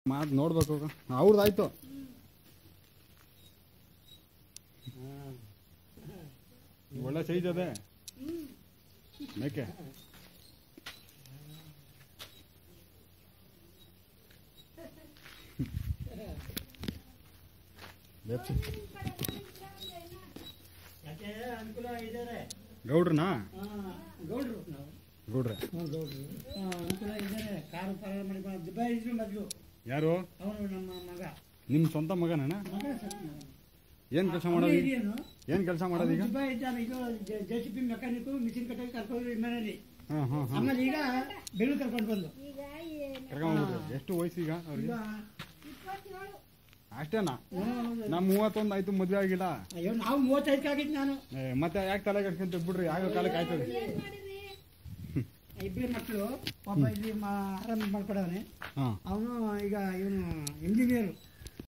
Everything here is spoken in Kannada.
ಮಾತು ನೋಡ್ಬೇಕು ಅವ್ರದ್ದಾಯ್ತು ಒಳ್ಳೆ ಸೈಜ್ ಅದೇ ಮೇಕೆ ಲೆಫ್ಟ್ ಯಾಕೆ ಅನುಕೂಲ ಇದ್ದಾರೆ ಗೌಡ್ರನಾ ಗೌಡ್ರು ನಾವು ಗೌಡ್ರೆ ಹ್ಞೂ ಗೌಡ್ರು ಆ, ಅನುಕೂಲ ಇದ್ದಾರೆ ಕಾರು ಪರ ಮಾಡಿ ದುಬೈ ಇದ್ರು ಮೊದಲು ಯಾರು ಅವನು ನಮ್ಮ ಮಗ ನಿಮ್ಮ ಸ್ವಂತ ಮಗನೇನ ಮಗ ಸತ್ ಮಗ. ಏನು ಕೆಲಸ ಅವನೇ ಮಾಡೋದು ಈಗ ಹಿರಿಯನು. ಏನು ಕೆಲಸ ಮಾಡೋದು ಈಗ ಅವ್ನು ದುಬೈ ಇದ್ದಾನೆ ಇದು J C B mechanic machine ಕಟ್ಟಾಗಿ ಕರ್ಕೊಂಡು ಮನೇಲಿ ಹಾಂ ಹಾಂ ಹಾಂ ಆಮೇಲೆ ಈಗ ಬೆಂಗಳೂರು ಕರ್ಕೊಂಡು ಬಂದು ಕರ್ಕೊಂಡ್ಬಿಟ್ರಿ ಎಷ್ಟು ವಯಸ್ಸೀಗ ಈಗ ಅವ್ರಿಗೆ ಅಷ್ಟೇನಾ ಹ್ಮ್, ನಮ್ಮ ಮೂವತ್ತೊಂದು ಆಯ್ತು ಮದುವೆ ಆಗಿಲ್ಲ ಅಯ್ಯೋ ನಾವು ಮೂವತ್ತೈದಕ್ಕೆ ಆಗಿದ್ದು ನಾನು ಏ, ಮತ್ತೆ ಯಾಕೆ ತಲೆ ಕಟ್ಕೊಂತ ಬಿಡ್ರಿ ಯಾವ ಕಾಲಕ್ಕೆ ಆಯ್ತದೆ ಇಬ್ಬರು ಮಕ್ಕಳು ಒಬ್ಬ ಇಲ್ಲಿ ಮಾ- ಆರಾಮ ಮಾಡ್ಕೊಡವನೆ ಹಾಂ ಅವನು ಈಗ ಇವನು ಇಂಜಿನಿಯರು